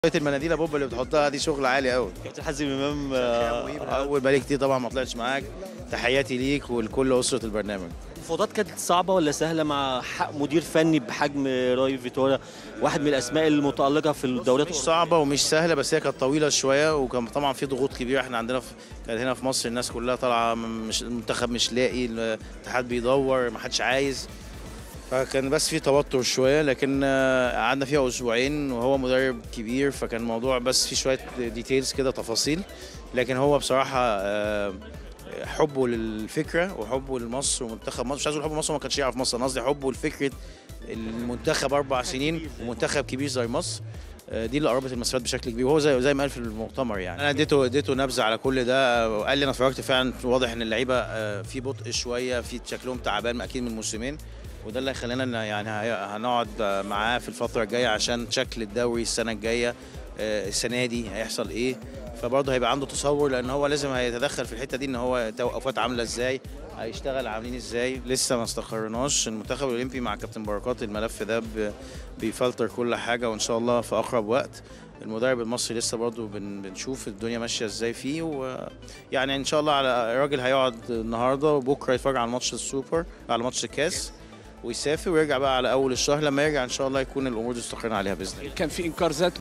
شويه المناديل يا بوب اللي بتحطها دي شغل عالي قوي كابتن حازم امام آه، اول بقالي كتير طبعا ما طلعتش معاك تحياتي ليك ولكل اسره البرنامج المفاوضات كانت صعبه ولا سهله مع حق مدير فني بحجم راي فيتوريا واحد من الاسماء المتالقه في الدوريات مش صعبه ومش سهله بس هي كانت طويله شويه وكان طبعا في ضغوط كبيره احنا عندنا في كان هنا في مصر الناس كلها طالعه مش المنتخب مش لاقي الاتحاد بيدور ما حدش عايز فكان بس في توتر شويه لكن آه، قعدنا فيها اسبوعين وهو مدرب كبير فكان الموضوع بس في شويه ديتيلز كده تفاصيل لكن هو بصراحه آه، حبه للفكره وحبه لمصر ومنتخب مصر مش عايز اقول حبه لمصر ما كانش يعرف مصر انا قصدي حبه لفكره المنتخب اربع سنين ومنتخب كبير زي مصر آه، دي اللي قربت المسافات بشكل كبير وهو زي زي ما قال في المؤتمر يعني انا اديته اديته نبذه على كل ده وقال لي انا اتفرجت فعلا واضح ان اللعيبه آه، في بطء شويه في شكلهم تعبان اكيد من موسمين وده اللي هيخلينا إن يعني هي- هنقعد آه، معاه في الفتره الجايه عشان شكل الدوري السنه الجايه آه، السنه دي هيحصل ايه فبرضه هيبقى عنده تصور لان هو لازم هيتدخل في الحته دي ان هو توقفات عامله ازاي هيشتغل عاملين ازاي لسه ما استقرناش المنتخب الاولمبي مع كابتن بركات الملف ده ب- بيفلتر كل حاجه وان شاء الله في اقرب وقت المدرب المصري لسه برضه بن بنشوف الدنيا ماشيه ازاي فيه ويعني ان شاء الله على الراجل هيقعد النهارده وبكره يتفرج على ماتش السوبر على ماتش الكاس ويسافر ويرجع بقى على اول الشهر لما يرجع ان شاء الله يكون الامور دي استقرينا عليها باذن الله كان في انكار ذات